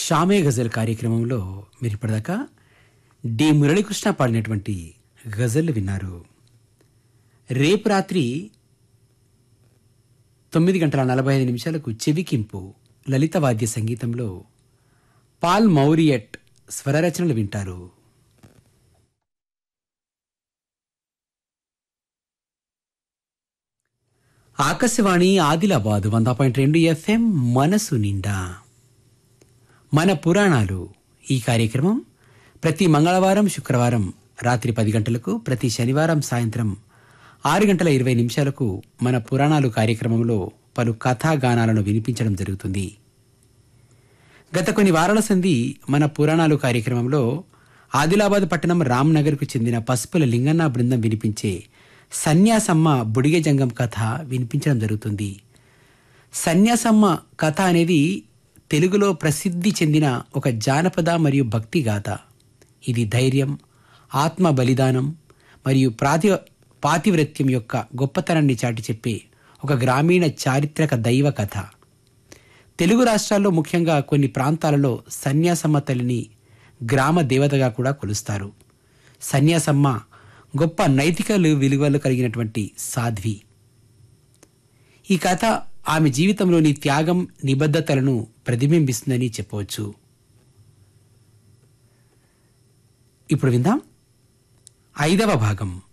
షామే గజల్ కార్యక్రమంలో మీరు ఇప్పటిదాకా డి మురళీకృష్ణ పాడినటువంటి గజల్ విన్నారు రేపు రాత్రి తొమ్మిది గంటల నలభై ఐదు నిమిషాలకు చెవికింపు లలిత వాద్య సంగీతంలో పాల్ మౌరియట్ స్వరరచనలు వింటారు ఆకాశవాణి ఆదిలాబాద్ వంద పాయింట్ రెండు ఎఫ్ఎం మనసు నిండా మన పురాణాలు ఈ కార్యక్రమం ప్రతి మంగళవారం శుక్రవారం రాత్రి పది గంటలకు ప్రతి శనివారం సాయంత్రం ఆరు గంటల ఇరవై నిమిషాలకు మన పురాణాలు కార్యక్రమంలో పలు కథాగానాలను వినిపించడం జరుగుతుంది గత కొన్ని వారాల సంధి మన పురాణాలు కార్యక్రమంలో ఆదిలాబాద్ పట్టణం రామ్నగర్కు చెందిన పసుపుల లింగన్న బృందం వినిపించే సన్యాసమ్మ బుడిగ జంగం కథ వినిపించడం జరుగుతుంది సన్యాసమ్మ కథ అనేది తెలుగులో ప్రసిద్ధి చెందిన ఒక జానపద మరియు భక్తి గాథ ఇది ధైర్యం ఆత్మ బలిదానం మరియు ప్రాతి పాతివ్రత్యం యొక్క గొప్పతనాన్ని చాటి చెప్పే ఒక గ్రామీణ చారిత్రక దైవ కథ తెలుగు రాష్ట్రాల్లో ముఖ్యంగా కొన్ని ప్రాంతాలలో సన్యాసమ్మ తల్లిని గ్రామ దేవతగా కూడా కొలుస్తారు సన్యాసమ్మ గొప్ప నైతిక విలువలు కలిగినటువంటి సాధ్వి ఈ కథ ఆమె జీవితంలోని త్యాగం నిబద్ధతలను ప్రతిబింబిస్తుందని చెప్పవచ్చు ఇప్పుడు విందాం ఐదవ భాగం